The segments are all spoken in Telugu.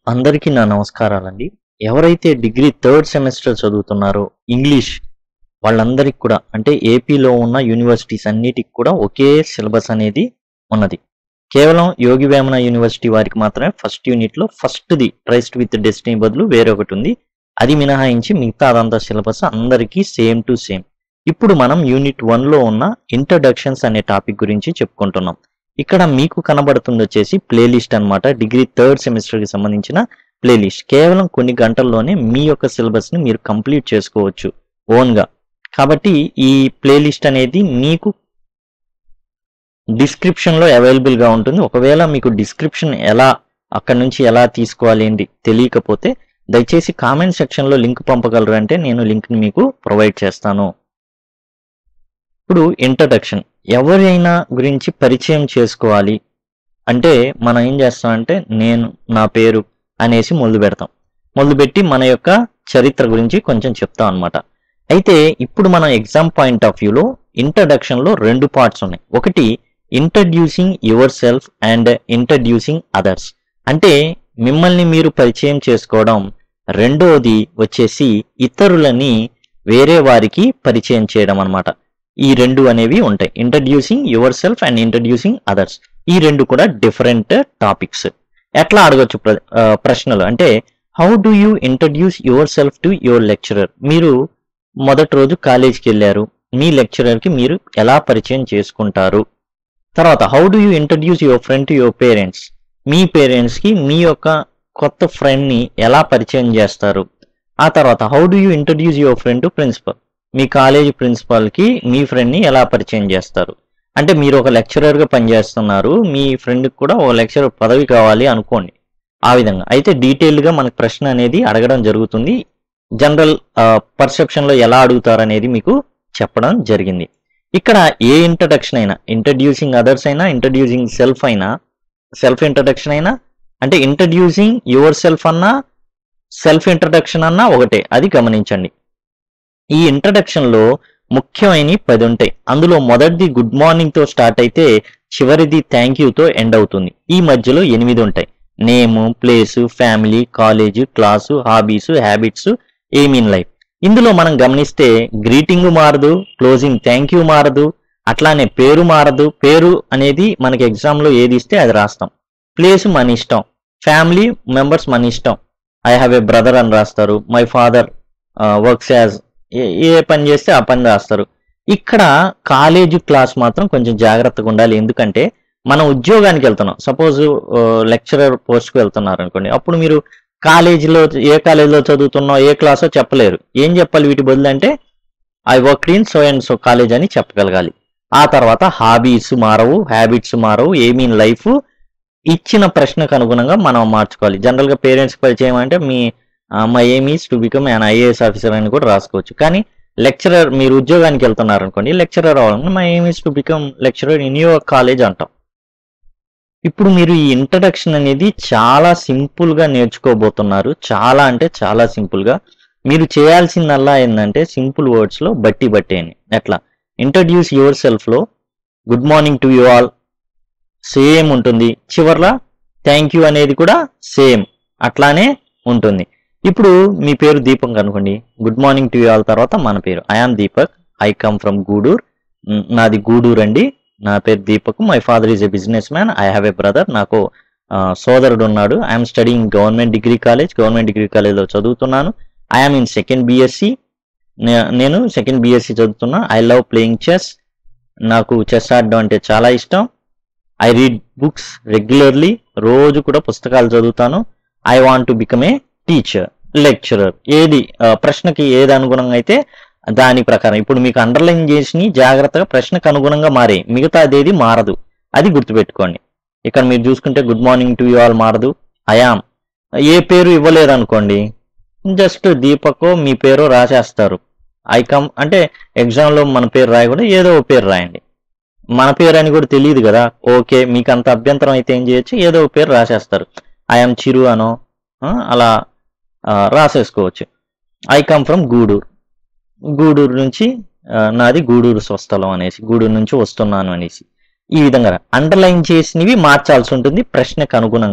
అందరికీ నా నమస్కారాలండి ఎవరైతే డిగ్రీ థర్డ్ సెమిస్టర్ చదువుతున్నారో ఇంగ్లీష్ వాళ్ళందరికీ కూడా అంటే ఏపీలో ఉన్న యూనివర్సిటీస్ అన్నిటికి కూడా ఒకే సిలబస్ అనేది ఉన్నది కేవలం యోగి వేమన యూనివర్సిటీ వారికి మాత్రమే ఫస్ట్ యూనిట్లో ఫస్ట్ది ట్రైస్ట్ విత్ డెస్టినీ బదులు వేరొకటి ఉంది అది మినహాయించి మిగతా అదంతా సిలబస్ అందరికీ సేమ్ టు సేమ్ ఇప్పుడు మనం యూనిట్ వన్లో ఉన్న ఇంట్రడక్షన్స్ అనే టాపిక్ గురించి చెప్పుకుంటున్నాం ఇక్కడ మీకు కనబడుతుంది వచ్చేసి ప్లేలిస్ట్ అన్నమాట డిగ్రీ థర్డ్ సెమిస్టర్కి సంబంధించిన ప్లేలిస్ట్ కేవలం కొన్ని గంటల్లోనే మీ యొక్క సిలబస్ని మీరు కంప్లీట్ చేసుకోవచ్చు ఓన్గా కాబట్టి ఈ ప్లేలిస్ట్ అనేది మీకు డిస్క్రిప్షన్లో అవైలబుల్గా ఉంటుంది ఒకవేళ మీకు డిస్క్రిప్షన్ ఎలా అక్కడ నుంచి ఎలా తీసుకోవాలి ఏంటి తెలియకపోతే దయచేసి కామెంట్ సెక్షన్లో లింక్ పంపగలరు అంటే నేను లింక్ని మీకు ప్రొవైడ్ చేస్తాను ఇప్పుడు ఇంట్రడక్షన్ ఎవరైనా గురించి పరిచయం చేసుకోవాలి అంటే మనం ఏం చేస్తామంటే నేను నా పేరు అనేసి మొదలు పెడతాం మొదలు పెట్టి మన యొక్క చరిత్ర గురించి కొంచెం చెప్తాం అనమాట అయితే ఇప్పుడు మనం ఎగ్జామ్ పాయింట్ ఆఫ్ వ్యూలో ఇంట్రడక్షన్లో రెండు పార్ట్స్ ఉన్నాయి ఒకటి introducing yourself and introducing others అంటే మిమ్మల్ని మీరు పరిచయం చేసుకోవడం రెండోది వచ్చేసి ఇతరులని వేరే వారికి పరిచయం చేయడం అన్నమాట ఈ రెండు అనేవి ఉంటాయి introducing yourself and introducing others ఈ రెండు కూడా డిఫరెంట్ టాపిక్స్ ఎట్లా అడగొచ్చు ప్ర- ఆ, ప్రశ్నలు అంటే how do you introduce yourself to your lecturer మీరు మొదటి రోజు కాలేజీకి వెళ్ళారు మీ లెక్చరర్ కి మీరు ఎలా పరిచయం చేసుకుంటారు తర్వాత how do you introduce your friend to your parents మీ పేరెంట్స్ కి మీ యొక్క కొత్త ఫ్రెండ్ ని ఎలా పరిచయం చేస్తారు ఆ తర్వాత how do you introduce your friend to principal మీ కాలేజీ ప్రిన్సిపాల్ కి మీ ఫ్రెండ్ ని ఎలా పరిచయం చేస్తారు అంటే మీరు ఒక లెక్చరర్ గా పనిచేస్తున్నారు మీ ఫ్రెండ్ కూడా ఒక లెక్చరర్ పదవి కావాలి అనుకోండి ఆ విధంగా అయితే డీటెయిల్ గా మనకు ప్రశ్న అనేది అడగడం జరుగుతుంది జనరల్ పర్సెప్షన్ లో ఎలా అడుగుతారు అనేది మీకు చెప్పడం జరిగింది ఇక్కడ ఏ ఇంట్రడక్షన్ అయినా ఇంట్రడ్యూసింగ్ అదర్స్ అయినా ఇంట్రడ్యూసింగ్ సెల్ఫ్ అయినా సెల్ఫ్ ఇంట్రడక్షన్ అయినా అంటే ఇంట్రడ్యూసింగ్ యువర్ సెల్ఫ్ అన్నా సెల్ఫ్ ఇంట్రడక్షన్ అన్నా ఒకటే అది గమనించండి ఈ ఇంట్రడక్షన్ లో ముఖ్యమైన పది ఉంటాయి అందులో మొదటిది గుడ్ మార్నింగ్ తో స్టార్ట్ అయితే చివరిది థ్యాంక్ తో ఎండ్ అవుతుంది ఈ మధ్యలో ఎనిమిది ఉంటాయి name place family college class hobbies habits aim in life ఇందులో మనం గమనిస్తే గ్రీటింగ్ మారదు క్లోజింగ్ థ్యాంక్ యూ మారదు అట్లానే పేరు మారదు పేరు అనేది మనకి ఎగ్జామ్ లో ఏది ఇస్తే అది రాస్తాం ప్లేస్ మన ఇష్టం ఫ్యామిలీ మెంబర్స్ మన ఇష్టం ఐ హ్యావ్ ఏ బ్రదర్ అని రాస్తారు my father works as a పని చేస్తే ఆ పని రాస్తారు ఇక్కడ కాలేజ్ క్లాస్ మాత్రం కొంచెం జాగ్రత్తగా ఉండాలి ఎందుకంటే మనం ఉద్యోగానికి వెళ్తున్నాం సపోజ్ లెక్చరర్ పోస్ట్కి వెళ్తున్నారు అనుకోండి అప్పుడు మీరు కాలేజీలో ఏ కాలేజీలో చదువుతున్నావు ఏ క్లాసో చెప్పలేరు ఏం చెప్పాలి వీటి బదులు అంటే I work in so and so college అని చెప్పగలగాలి ఆ తర్వాత హాబీస్ మారవు హ్యాబిట్స్ మారవు ఏమీ లైఫ్ ఇచ్చిన ప్రశ్నకు అనుగుణంగా మనం మార్చుకోవాలి జనరల్ గా పేరెంట్స్ పరిచయం అంటే మీ my aim is to become an IAS officer అని కూడా రాసుకోవచ్చు కానీ లెక్చరర్ మీరు ఉద్యోగానికి వెళ్తున్నారు అనుకోండి లెక్చరర్ అవ్వాలని my aim is to become lecturer in your college అంటాం ఇప్పుడు మీరు ఈ ఇంట్రడక్షన్ అనేది చాలా సింపుల్ గా నేర్చుకోబోతున్నారు చాలా అంటే చాలా సింపుల్ గా మీరు చేయాల్సిందల్లా ఏంటంటే సింపుల్ వర్డ్స్ లో బట్టి బట్టి అని ఎట్లా ఇంట్రడ్యూస్ యువర్ సెల్ఫ్ లో good morning to you all same ఉంటుంది చివర్లా థ్యాంక్ యూ అనేది కూడా సేమ్ అట్లానే ఉంటుంది ఇప్పుడు మీ పేరు దీపక్ అనుకోండి good morning to you all తర్వాత మన పేరు I am Deepak I come from Gudur మ్, నాది గూడూర్ అండి నా పేరు Deepak my father is a businessman I have a brother నాకు ఆ, సోదరుడు ఉన్నాడు I'm studying government degree college government degree కాలేజ్లో చదువుతున్నాను ఐఎమ్ ఇన్ సెకండ్ బిఎస్సి నేను సెకండ్ బిఎస్సి చదువుతున్నా ఐ లవ్ ప్లేయింగ్ చెస్ నాకు చెస్ ఆడడం అంటే చాలా ఇష్టం ఐ రీడ్ బుక్స్ రెగ్యులర్లీ రోజు కూడా పుస్తకాలు చదువుతాను I want to become a teacher lecturer ఏది ఆ, ప్రశ్నకి ఏది అనుగుణంగా అయితే దాని ప్రకారం ఇప్పుడు మీకు అండర్లైన్ చేసి జాగ్రత్తగా ప్రశ్నకు అనుగుణంగా మారే మిగతా అదేది మారదు అది గుర్తుపెట్టుకోండి ఇక్కడ మీరు చూసుకుంటే good morning to you all మారదు ఐఆమ్ ఏ పేరు ఇవ్వలేదు అనుకోండి జస్ట్ దీపక్ మీ పేరు రాసేస్తారు ఐ కమ్ అంటే ఎగ్జామ్లో మన పేరు రాయకుండా ఏదో ఒక పేరు రాయండి మన పేరు అని కూడా తెలియదు కదా ఓకే మీకు అంత అభ్యంతరం అయితే ఏం చేయొచ్చు ఏదో ఒక పేరు రాసేస్తారు ఐఎమ్ చిరు అనో ఆ, అలా ఆ, రాసేసుకోవచ్చు I come from Gudur Gudur నుంచి ఆ, నాది గూడూరు స్వస్థలం అనేసి గూడూరు నుంచి వస్తున్నాను అనేసి ఈ విధంగా అండర్లైన్ చేసినవి మార్చాల్సి ఉంటుంది ప్రశ్నకు అనుగుణంగా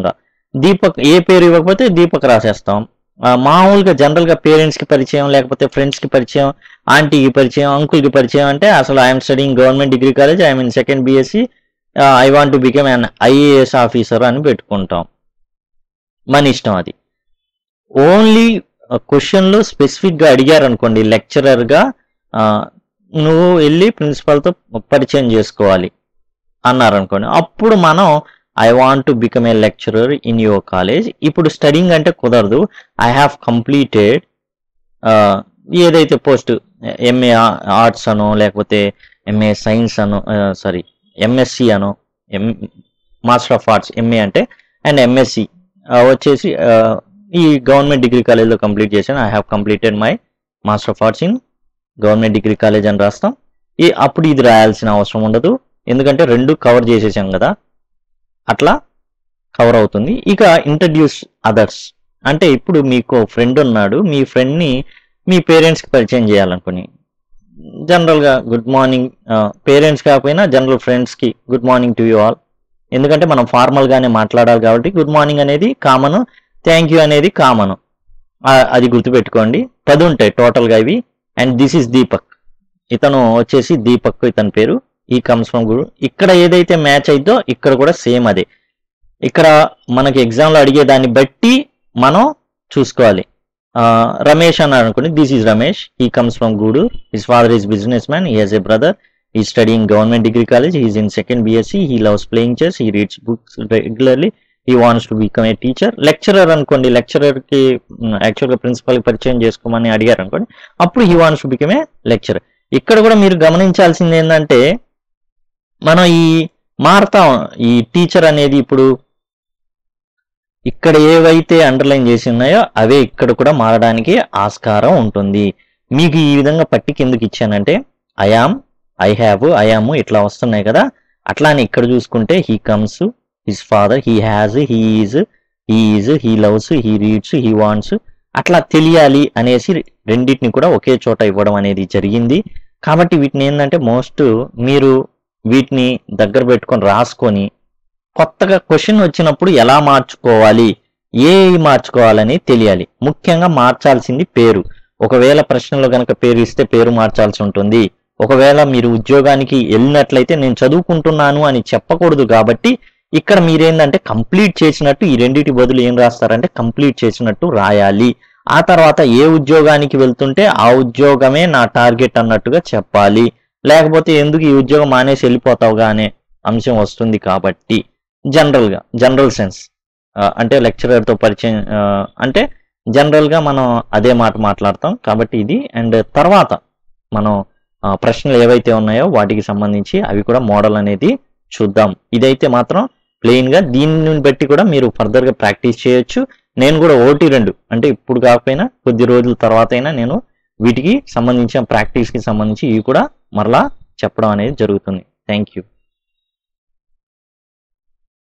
దీపక్ ఏ పేరు ఇవ్వకపోతే దీపక్ రాసేస్తాం ఆ, మామూలుగా జనరల్గా పేరెంట్స్కి పరిచయం లేకపోతే ఫ్రెండ్స్కి పరిచయం ఆంటీకి పరిచయం అంకుల్కి పరిచయం అంటే అసలు I'm studying government degree college I mean second BSc I want to become an IAS officer అని పెట్టుకుంటాం మన ఇష్టం అది ఓన్లీ క్వశ్చన్లో స్పెసిఫిక్గా అడిగారు అనుకోండి లెక్చరర్గా నువ్వు వెళ్ళి ప్రిన్సిపల్తో పరిచయం చేసుకోవాలి అన్నారు అనుకోండి అప్పుడు మనం I want to become a lecturer in your college ఇప్పుడు స్టడింగ్ అంటే కుదరదు ఐ హ్యావ్ కంప్లీటెడ్ ఏదైతే పోస్ట్ ఎంఏ ఆర్ట్స్ అనో లేకపోతే ఎంఏ సైన్స్ అనో సారీ ఎంఎస్సి అనో M master of arts MA అంటే అండ్ ఎంఎస్సి వచ్చేసి ఆ, ఈ గవర్నమెంట్ డిగ్రీ కాలేజ్లో కంప్లీట్ చేశాను I have completed my master of arts in government degree college అని రాస్తాం ఈ అప్పుడు ఇది రాయాల్సిన అవసరం ఉండదు ఎందుకంటే రెండు కవర్ చేసేసాం కదా అట్లా కవర్ అవుతుంది ఇక ఇంట్రడ్యూస్ అదర్స్ అంటే ఇప్పుడు మీకు ఫ్రెండ్ ఉన్నాడు మీ ఫ్రెండ్ని మీ పేరెంట్స్కి పరిచయం చేయాలనుకుని జనరల్గా గుడ్ మార్నింగ్ పేరెంట్స్ కాకపోయినా జనరల్ ఫ్రెండ్స్కి good morning to you all ఎందుకంటే మనం ఫార్మల్గానే మాట్లాడాలి కాబట్టి గుడ్ మార్నింగ్ అనేది కామన్ థ్యాంక్ యూ అనేది కామన్ అది గుర్తుపెట్టుకోండి పది ఉంటాయి టోటల్గా ఇవి అండ్ దిస్ ఇస్ దీపక్ ఇతను వచ్చేసి దీపక్ ఇతని పేరు ఈ కమ్స్ ఫ్రమ్ గురు ఇక్కడ ఏదైతే మ్యాచ్ అయిద్దో ఇక్కడ కూడా సేమ్ అదే ఇక్కడ మనకి ఎగ్జామ్లో అడిగే దాన్ని బట్టి మనం చూసుకోవాలి ఆ, రమేష్ అన్నారు అనుకోండి this is Ramesh he comes from Gudur his father is businessman he has a brother he studying government degree college he is in second BSc he loves playing chess he reads books regularly he wants to become a teacher lecturer అనుకోండి లెక్చరర్కి యాక్చువల్గా ప్రిన్సిపల్కి పరిచయం చేసుకోమని అడిగారు అనుకోండి అప్పుడు he wants to become a lecturer ఇక్కడ కూడా మీరు గమనించాల్సింది ఏంటంటే మనం ఈ మారుతాం ఈ టీచర్ అనేది ఇప్పుడు ఇక్కడ ఏవైతే అండర్లైన్ చేసి ఉన్నాయో అవే ఇక్కడ కూడా మారడానికి ఆస్కారం ఉంటుంది మీకు ఈ విధంగా పట్టిక ఎందుకు ఇచ్చానంటే ఐఆమ్ ఐ హ్యావ్ ఐఆమ్ ఇట్లా వస్తున్నాయి కదా అట్లానే ఇక్కడ చూసుకుంటే he comes his father he has he is he is he loves he reads he wants అట్లా తెలియాలి అనేసి రెండింటిని కూడా ఒకే చోట ఇవ్వడం అనేది జరిగింది కాబట్టి వీటిని ఏంటంటే మోస్ట్ మీరు వీటిని దగ్గర పెట్టుకొని రాసుకొని కొత్తగా క్వశ్చన్ వచ్చినప్పుడు ఎలా మార్చుకోవాలి ఏ మార్చుకోవాలని తెలియాలి ముఖ్యంగా మార్చాల్సింది పేరు ఒకవేళ ప్రశ్నలో కనుక పేరు ఇస్తే పేరు మార్చాల్సి ఉంటుంది ఒకవేళ మీరు ఉద్యోగానికి వెళ్ళినట్లయితే నేను చదువుకుంటున్నాను అని చెప్పకూడదు కాబట్టి ఇక్కడ మీరేందంటే కంప్లీట్ చేసినట్టు ఈ రెండింటి బదులు ఏం రాస్తారంటే కంప్లీట్ చేసినట్టు రాయాలి ఆ తర్వాత ఏ ఉద్యోగానికి వెళ్తుంటే ఆ ఉద్యోగమే నా టార్గెట్ అన్నట్టుగా చెప్పాలి లేకపోతే ఎందుకు ఈ ఉద్యోగం మానేసి వెళ్ళిపోతావుగా అనే అంశం వస్తుంది కాబట్టి జనరల్గా జనరల్ సెన్స్ అంటే లెక్చరర్తో పరిచయం ఆ, అంటే జనరల్గా మనం అదే మాట మాట్లాడతాం కాబట్టి ఇది అండ్ తర్వాత మనం ఆ, ప్రశ్నలు ఏవైతే ఉన్నాయో వాటికి సంబంధించి అవి కూడా మోడల్ అనేది చూద్దాం ఇదైతే మాత్రం ప్లెయిన్గా దీన్ని బట్టి కూడా మీరు ఫర్దర్గా ప్రాక్టీస్ చేయొచ్చు నేను కూడా ఓటీ రెండు అంటే ఇప్పుడు కాకపోయినా కొద్ది రోజుల తర్వాత అయినా నేను వీటికి సంబంధించిన ప్రాక్టీస్కి సంబంధించి ఇవి కూడా మరలా చెప్పడం అనేది జరుగుతుంది థ్యాంక్ యూ